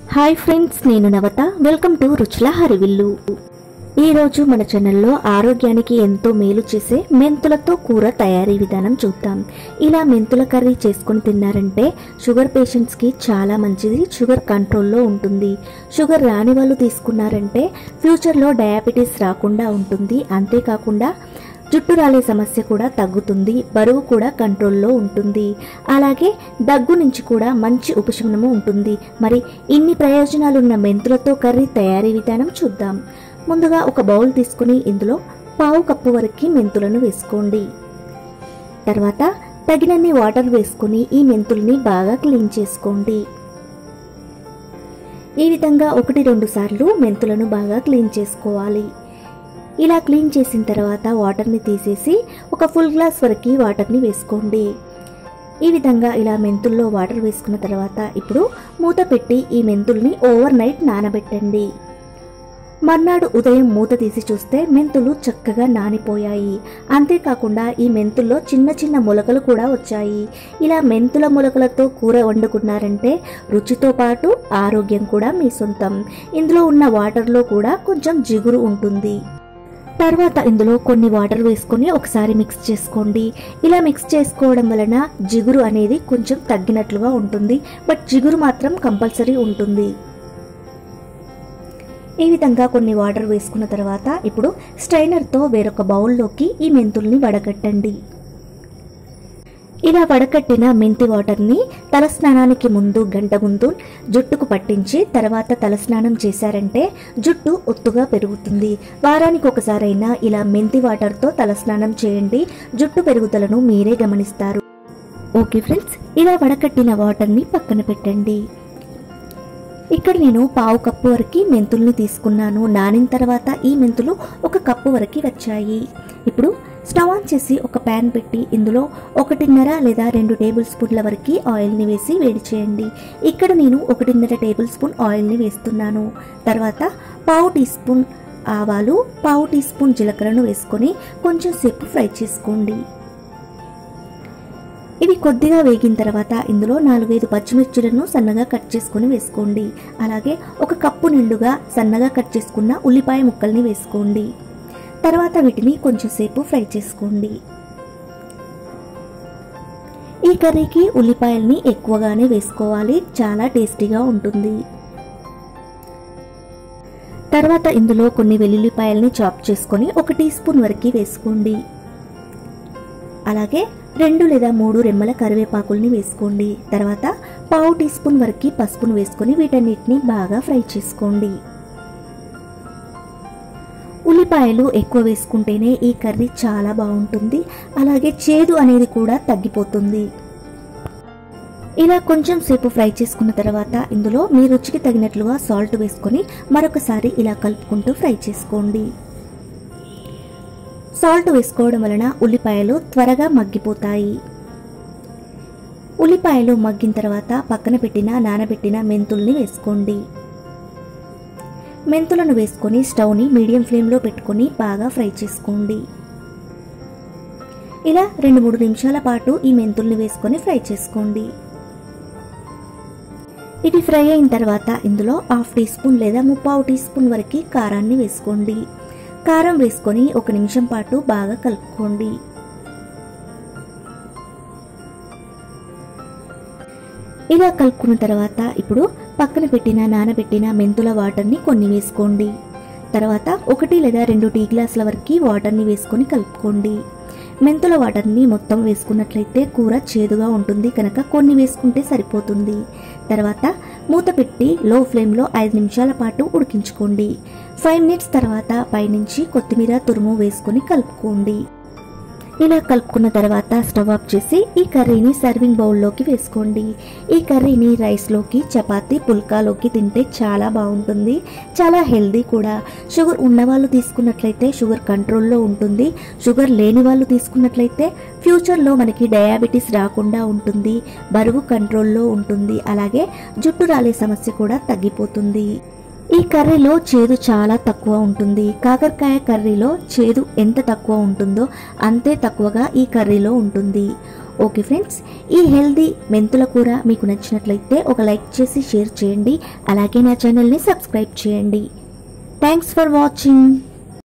hi friends నేను నవత welcome to రుచుల హరివిల్లు ఈరోజు మన ఛానల్లో ఆరోగ్యానికి ఎంతో మేలు చేసే మెంతులతో కూర తయారీ విధానం చూద్దాం ఇలా మెంతుల కర్రీ చేసుకొని తిన్నారంటే షుగర్ పేషెంట్స్కి చాలా మంచిది షుగర్ కంట్రోల్లో ఉంటుంది షుగర్ రాని వాళ్ళు తీసుకున్నారంటే ఫ్యూచర్లో డయాబెటీస్ రాకుండా ఉంటుంది అంతేకాకుండా జుట్టు రాలే సమస్య కూడా తగ్గుతుంది బరువు కూడా కంట్రోల్లో ఉంటుంది అలాగే దగ్గు నుంచి కూడా మంచి ఉపశమనము ఉంటుంది మరి ఇన్ని ప్రయోజనాలున్న మెంతులతో కర్రీ తయారీ విధానం చూద్దాం ముందుగా ఒక బౌల్ తీసుకుని ఇందులో పావు కప్పు వరకు మెంతులను వేసుకోండి తర్వాత తగినన్ని వాటర్ వేసుకుని ఈ మెంతుల్ని బాగా క్లీన్ చేసుకోండి ఈ విధంగా ఒకటి రెండు సార్లు మెంతులను బాగా క్లీన్ చేసుకోవాలి ఇలా క్లీన్ చేసిన తర్వాత వాటర్ని తీసేసి ఒక ఫుల్ గ్లాస్ వరకు వాటర్ని వేసుకోండి ఈ విధంగా ఇలా మెంతుల్లో వాటర్ వేసుకున్న తర్వాత ఇప్పుడు మూత పెట్టి ఈ మెంతుల్ని ఓవర్ నైట్ నానబెట్టండి మర్నాడు ఉదయం మూత తీసి చూస్తే మెంతులు చక్కగా నానిపోయాయి అంతేకాకుండా ఈ మెంతుల్లో చిన్న చిన్న మొలకలు కూడా వచ్చాయి ఇలా మెంతుల మొలకలతో కూర వండుకున్నారంటే రుచితో పాటు ఆరోగ్యం కూడా మీ సొంతం ఇందులో ఉన్న వాటర్లో కూడా కొంచెం జిగురు ఉంటుంది తర్వాత ఇందులో కొన్ని వాటర్ వేసుకొని ఒకసారి మిక్స్ చేసుకోండి ఇలా మిక్స్ చేసుకోవడం వలన జిగురు అనేది కొంచెం తగ్గినట్లుగా ఉంటుంది బట్ జిగురు మాత్రం కంపల్సరీ ఉంటుంది ఈ విధంగా కొన్ని వాటర్ వేసుకున్న తర్వాత ఇప్పుడు స్ట్రైనర్తో వేరొక బౌల్లోకి ఈ మెంతుల్ని వడగట్టండి ఇలా వడకట్టిన మెంతి వాటర్ని తలస్నానానికి ముందు గంట ముందు జుట్టుకు పట్టించి తర్వాత తలస్నానం చేశారంటే జుట్టు ఒత్తుగా పెరుగుతుంది వారానికి ఒకసారైనా ఇలా మెంతి వాటర్తో తలస్నానం చేయండి జుట్టు పెరుగుదలను మీరే గమనిస్తారు ఓకే ఫ్రెండ్స్ ఇలా వడకట్టిన వాటర్ని పక్కన పెట్టండి ఇక్కడ నేను పావు కప్పు వరకు మెంతుల్ని తీసుకున్నాను నానిన తర్వాత ఈ మెంతులు ఒక కప్పు వరకు వచ్చాయి ఇప్పుడు స్టవ్ ఆన్ చేసి ఒక ప్యాన్ పెట్టి ఇందులో ఒకటిన్నర లేదా రెండు టేబుల్ స్పూన్ల వరకు ఆయిల్ని వేసి వేడి చేయండి ఇక్కడ నేను ఒకటిన్నర టేబుల్ స్పూన్ ఆయిల్ని వేస్తున్నాను తర్వాత పావు టీ స్పూన్ ఆవాలు పావు టీ స్పూన్ జీలకర్రను వేసుకొని కొంచెం సేపు ఫ్రై చేసుకోండి ఇవి కొద్దిగా వేగిన తర్వాత ఇందులో నాలుగైదు పచ్చిమిర్చిలను సన్నగా కట్ చేసుకొని వేసుకోండి అలాగే ఒక కప్పు నిండుగా సన్నగా కట్ చేసుకున్న ఉల్లిపాయ ముక్కల్ని వేసుకోండి తర్వాత వీటిని కొంచెం సేపు ఫ్రై చేసుకోండి ఈ కర్రీకి ఉల్లిపాయల్ని ఎక్కువగానే వేసుకోవాలి చాలా టేస్టీగా ఉంటుంది తర్వాత ఇందులో కొన్ని వెల్లుల్లిపాయల్ని చాప్ చేసుకొని ఒక టీ స్పూన్ వరకు వేసుకోండి అలాగే రెండు లేదా మూడు రెమ్మల కరివేపాకుల్ని వేసుకోండి తర్వాత పావు టీ స్పూన్ వరకు పసుపును వేసుకొని వీటన్నిటిని బాగా ఫ్రై చేసుకోండి ఉల్లిపాయలు ఎక్కువ వేసుకుంటేనే ఈ కర్రీ చాలా బాగుంటుంది అలాగే చేదు అనేది కూడా తగ్గిపోతుంది ఇలా కొంచెం సేపు ఫ్రై చేసుకున్న తర్వాత ఇందులో మీ రుచికి తగినట్లుగా సాల్ట్ వేసుకొని మరొకసారి ఇలా కలుపుకుంటూ ఫ్రై చేసుకోండి సాల్ట్ వేసుకోవడం వలన ఉల్లిపాయలు త్వరగా మగ్గిపోతాయి ఉల్లిపాయలు మగ్గిన తర్వాత పక్కన పెట్టిన నానబెట్టిన మెంతుల్ని వేసుకోండి మెంతులను వేసుకొని స్టవ్ని మీడియం ఫ్లేమ్లో పెట్టుకొని బాగా ఫ్రై చేసుకోండి ఇలా రెండు మూడు నిమిషాల పాటు ఈ మెంతుల్ని వేసుకొని ఫ్రై చేసుకోండి ఇవి ఫ్రై అయిన తర్వాత ఇందులో హాఫ్ టీ స్పూన్ లేదా ముప్పావు టీ స్పూన్ వరకు కారాన్ని వేసుకోండి కారం వేసుకొని ఒక నిమిషం పాటు బాగా కలుపుకోండి ఇలా కలుపుకున్న తర్వాత ఇప్పుడు పక్కన పెట్టిన నానబెట్టిన మెంతుల వాటర్ని కొన్ని వేసుకోండి తర్వాత ఒకటి లేదా రెండు టీ గ్లాసుల వరకు వాటర్ని వేసుకొని కలుపుకోండి మెంతుల వాటర్ని మొత్తం వేసుకున్నట్లయితే కూర చేదుగా ఉంటుంది కనుక కొన్ని వేసుకుంటే సరిపోతుంది తర్వాత మూత పెట్టి లో ఫ్లేమ్లో ఐదు నిమిషాల పాటు ఉడికించుకోండి ఫైవ్ మినిట్స్ తర్వాత పైనుంచి కొత్తిమీర తురుము వేసుకొని కలుపుకోండి ఇలా కలుపుకున్న తర్వాత స్టవ్ ఆఫ్ చేసి ఈ కర్రీని సర్వింగ్ బౌల్లోకి వేసుకోండి ఈ కర్రీని రైస్లోకి చపాతీ పుల్కాలోకి తింటే చాలా బాగుంటుంది చాలా హెల్దీ కూడా షుగర్ ఉన్నవాళ్ళు తీసుకున్నట్లయితే షుగర్ కంట్రోల్లో ఉంటుంది షుగర్ లేని వాళ్ళు తీసుకున్నట్లయితే ఫ్యూచర్లో మనకి డయాబెటీస్ రాకుండా ఉంటుంది బరువు కంట్రోల్లో ఉంటుంది అలాగే జుట్టు రాలే సమస్య కూడా తగ్గిపోతుంది ఈ కర్రీలో చేదు చాలా తక్కువ ఉంటుంది కాకరకాయ కర్రీలో చేదు ఎంత తక్కువ ఉంటుందో అంతే తక్కువగా ఈ కర్రీలో ఉంటుంది ఓకే ఫ్రెండ్స్ ఈ హెల్దీ మెంతుల కూర మీకు నచ్చినట్లయితే ఒక లైక్ చేసి షేర్ చేయండి అలాగే నా ఛానల్ని సబ్స్క్రైబ్ చేయండి థ్యాంక్స్ ఫర్ వాచింగ్